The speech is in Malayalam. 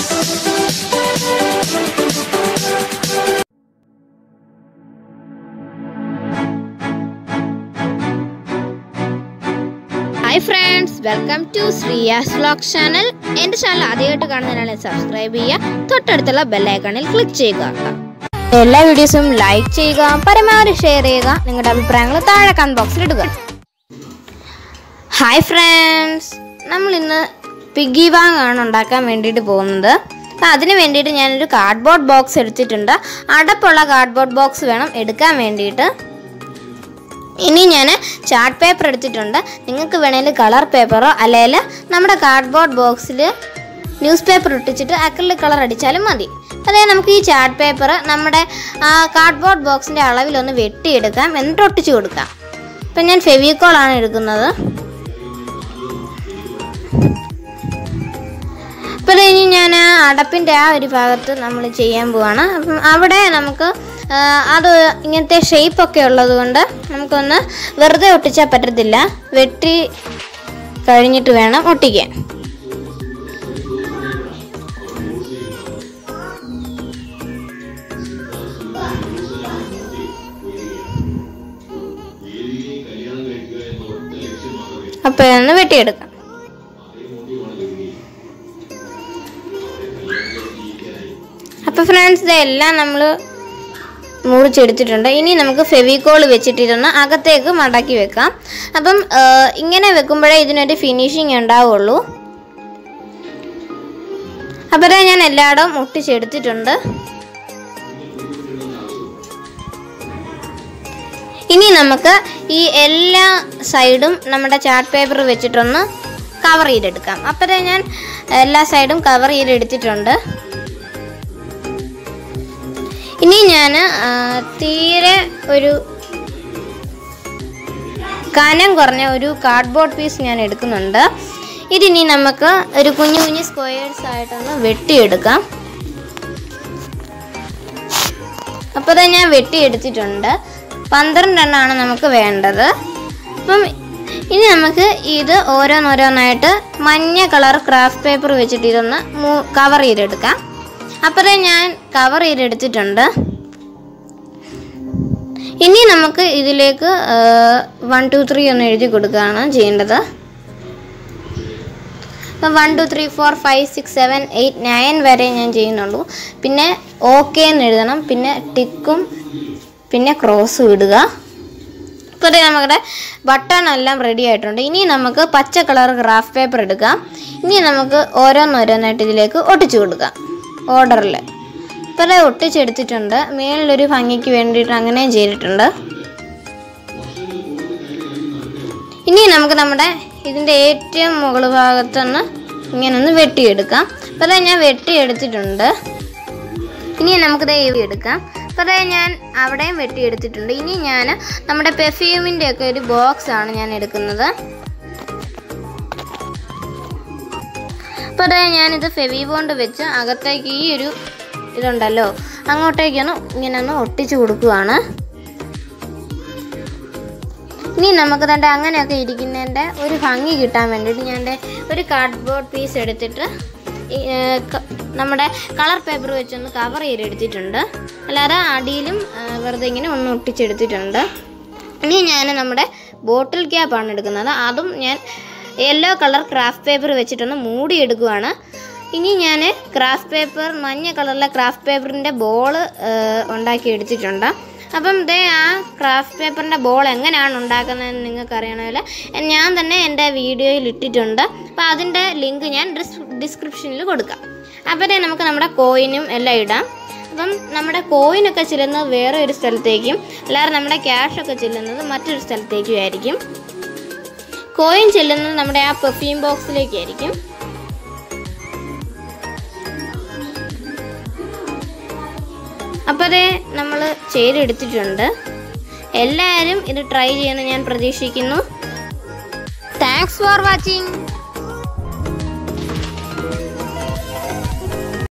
hi friends welcome to Shreyas vlog channel എൻ്റെ ചാനൽ ആദ്യമായിട്ട് കാണുന്നതിനാണ് സബ്സ്ക്രൈബ് ചെയ്യുക തൊട്ടടുത്തുള്ള ബെല്ലൈക്കണിൽ ക്ലിക്ക് ചെയ്യുക എല്ലാ വീഡിയോസും ലൈക്ക് ചെയ്യുക പരമാവധി ഷെയർ ചെയ്യുക നിങ്ങളുടെ അഭിപ്രായങ്ങൾ താഴെ കമന്റ് ബോക്സിൽ ഇടുക ഹായ് ഫ്രണ്ട്സ് നമ്മൾ ഇന്ന് പിഗി ബാങ്ക് ആണ് ഉണ്ടാക്കാൻ വേണ്ടിയിട്ട് പോകുന്നത് അപ്പം അതിന് വേണ്ടിയിട്ട് ഞാനൊരു കാർഡ്ബോർഡ് ബോക്സ് എടുത്തിട്ടുണ്ട് അടപ്പുള്ള കാർഡ്ബോർഡ് ബോക്സ് വേണം എടുക്കാൻ വേണ്ടിയിട്ട് ഇനി ഞാൻ ചാർട്ട് പേപ്പർ എടുത്തിട്ടുണ്ട് നിങ്ങൾക്ക് വേണമെങ്കിൽ കളർ പേപ്പറോ അല്ലെങ്കിൽ നമ്മുടെ കാർഡ്ബോർഡ് ബോക്സിൽ ന്യൂസ് പേപ്പർ ഒട്ടിച്ചിട്ട് അക്രിലിക് കളർ അടിച്ചാലും മതി അതായത് നമുക്ക് ഈ ചാർട്ട് പേപ്പർ നമ്മുടെ കാർഡ്ബോർഡ് ബോക്സിൻ്റെ അളവിലൊന്ന് വെട്ടിയെടുക്കാം എന്നിട്ട് ഒട്ടിച്ചു കൊടുക്കാം ഇപ്പം ഞാൻ ഫെവിക്കോളാണ് എടുക്കുന്നത് അപ്പോൾ ഇനി ഞാൻ ആ അടപ്പിൻ്റെ ആ ഒരു ഭാഗത്ത് നമ്മൾ ചെയ്യാൻ പോവാണ് അപ്പം അവിടെ നമുക്ക് ആ, അത് ഇങ്ങനത്തെ ഷേപ്പൊക്കെ ഉള്ളത് കൊണ്ട് നമുക്കൊന്ന് വെറുതെ ഒട്ടിച്ചാൽ പറ്റത്തില്ല വെട്ടി കഴിഞ്ഞിട്ട് വേണം ഒട്ടിക്കാൻ അപ്പോൾ ഒന്ന് വെട്ടിയെടുക്കാം അപ്പോൾ ഫ്രണ്ട്സ് ഇതെല്ലാം നമ്മൾ മുറിച്ചെടുത്തിട്ടുണ്ട് ഇനി നമുക്ക് ഫെവിക്കോൾ വെച്ചിട്ടിരുന്ന് അകത്തേക്ക് മടക്കി വെക്കാം അപ്പം ആ, ഇങ്ങനെ വെക്കുമ്പോഴേ ഇതിനൊരു ഫിനിഷിങ് ഉണ്ടാവുള്ളൂ അപ്പോൾ ദേ ഞാൻ എല്ലായിടവും ഒട്ടിച്ചെടുത്തിട്ടുണ്ട് ഇനി നമുക്ക് ഈ എല്ലാ സൈഡും നമ്മുടെ ചാർട്ട് പേപ്പർ വെച്ചിട്ടൊന്ന് കവർ ചെയ്തെടുക്കാം അപ്പോഴേ ഞാൻ എല്ലാ സൈഡും കവർ ചെയ്തെടുത്തിട്ടുണ്ട് ഇനി ഞാൻ തീരെ ഒരു കനം കുറഞ്ഞ ഒരു കാർഡ്ബോർഡ് പീസ് ഞാൻ എടുക്കുന്നുണ്ട് ഇതിനി നമുക്ക് ഒരു കുഞ്ഞു കുഞ്ഞു സ്ക്വയേഴ്സ് ആയിട്ടൊന്ന് വെട്ടിയെടുക്കാം അപ്പോൾ അത് ഞാൻ വെട്ടിയെടുത്തിട്ടുണ്ട് പന്ത്രണ്ടെണ്ണമാണ് നമുക്ക് വേണ്ടത് അപ്പം ഇനി നമുക്ക് ഇത് ഓരോന്നോരോന്നായിട്ട് മഞ്ഞ കളർ ക്രാഫ്റ്റ് പേപ്പർ വെച്ചിട്ട് ഇതൊന്ന് കവർ ചെയ്തെടുക്കാം അപ്പോഴേ ഞാൻ കവർ ചെയ്തെടുത്തിട്ടുണ്ട് ഇനി നമുക്ക് ഇതിലേക്ക് വൺ ടു ത്രീ ഒന്ന് എഴുതി കൊടുക്കുകയാണ് ചെയ്യേണ്ടത് അപ്പം one two three four five six seven eight nine വരെ ഞാൻ ചെയ്യുന്നുള്ളൂ പിന്നെ ഓക്കെ എന്ന് എഴുതണം പിന്നെ ടിക്കും പിന്നെ ക്രോസും ഇടുക ഇപ്പോൾ ദേ നമ്മുടെ ബട്ടൺ എല്ലാം റെഡി ആയിട്ടുണ്ട് ഇനി നമുക്ക് പച്ച കളർ ഗ്രാഫ് പേപ്പർ എടുക്കാം ഇനി നമുക്ക് ഓരോന്നോരോന്നായിട്ട് ഇതിലേക്ക് ഒട്ടിച്ചു കൊടുക്കാം ഓർഡറിൽ ഇപ്പോൾ ദേ ഒട്ടിച്ചെടുത്തിട്ടുണ്ട് മേളിലൊരു ഭംഗിക്ക് വേണ്ടിയിട്ട് അങ്ങനെയും ചെയ്തിട്ടുണ്ട് ഇനി നമുക്ക് നമ്മുടെ ഇതിൻ്റെ ഏറ്റവും മുകൾ ഭാഗത്തൊന്ന് ഇങ്ങനെ ഒന്ന് വെട്ടിയെടുക്കാം അപ്പോൾ ദേ ഞാൻ വെട്ടിയെടുത്തിട്ടുണ്ട് ഇനി നമുക്കിത് എടുക്കാം അപ്പോൾ അതായത് ഞാൻ അവിടെയും വെട്ടിയെടുത്തിട്ടുണ്ട് ഇനി ഞാൻ നമ്മുടെ പെർഫ്യൂമിൻ്റെ ഒക്കെ ഒരു ബോക്സ് ആണ് ഞാൻ എടുക്കുന്നത് അപ്പോൾ അതായത് ഞാനിത് ഫെവി ബോണ്ട് വെച്ച് അകത്തേക്ക് ഈ ഒരു ഇതുണ്ടല്ലോ അങ്ങോട്ടേക്കൊന്ന് ഇങ്ങനെ ഒന്ന് ഒട്ടിച്ചു കൊടുക്കുവാണ് ഇനി നമുക്ക് തൻ്റെ അങ്ങനെയൊക്കെ ഇരിക്കുന്നതിൻ്റെ ഒരു ഭംഗി കിട്ടാൻ വേണ്ടിയിട്ട് ഞാൻ ദേ ഒരു കാർഡ്ബോർഡ് പീസ് എടുത്തിട്ട് ഈ, ഏ, ക- നമ്മുടെ കളർ പേപ്പർ വെച്ചൊന്ന് കവർ ചെയ്തെടുത്തിട്ടുണ്ട് അല്ലാതെ അടിയിലും ഏ, വെറുതെ ഇങ്ങനെ ഒന്ന് ഒട്ടിച്ചെടുത്തിട്ടുണ്ട് ഇനി ഞാൻ നമ്മുടെ ബോട്ടിൽ ക്യാപ്പാണ് എടുക്കുന്നത് അതും ഞാൻ യെല്ലോ കളർ ക്രാഫ്റ്റ് പേപ്പർ വെച്ചിട്ടൊന്ന് മൂടിയെടുക്കുവാണ് ഇനി ഞാൻ ക്രാഫ്റ്റ് പേപ്പർ മഞ്ഞ കളറിലെ ക്രാഫ്റ്റ് പേപ്പറിൻ്റെ ബോൾ ഉണ്ടാക്കി എടുത്തിട്ടുണ്ട് അപ്പം ദേ ആ ക്രാഫ്റ്റ് പേപ്പറിൻ്റെ ബോൾ എങ്ങനെയാണ് ഉണ്ടാക്കുന്നതെന്ന് നിങ്ങൾക്ക് അറിയണമെങ്കിൽ ഞാൻ തന്നെ എൻ്റെ വീഡിയോയിൽ ഇട്ടിട്ടുണ്ട് അപ്പോൾ അതിൻ്റെ ലിങ്ക് ഞാൻ ഡിസ്ക്രിപ്ഷനിൽ കൊടുക്കാം അപ്പോൾ ദേ നമുക്ക് നമ്മുടെ കോയിനും എല്ലാം ഇടാം അപ്പം നമ്മുടെ കോയിനൊക്കെ ചെല്ലുന്നത് വേറെ ഒരു സ്ഥലത്തേക്കും അല്ലാതെ നമ്മുടെ ക്യാഷൊക്കെ ചെല്ലുന്നത് മറ്റൊരു സ്ഥലത്തേക്കും ആയിരിക്കും കോയിൻ ചെല്ലുന്നത് നമ്മുടെ ആ പെർഫ്യൂം ബോക്സിലേക്കായിരിക്കും അപ്പോൾ അതേ നമ്മൾ ചെയ്തെടുത്തിട്ടുണ്ട് എല്ലാവരും ഇത് ട്രൈ ചെയ്യുമെന്ന് ഞാൻ പ്രതീക്ഷിക്കുന്നു താങ്ക്സ് ഫോർ വാച്ചിങ്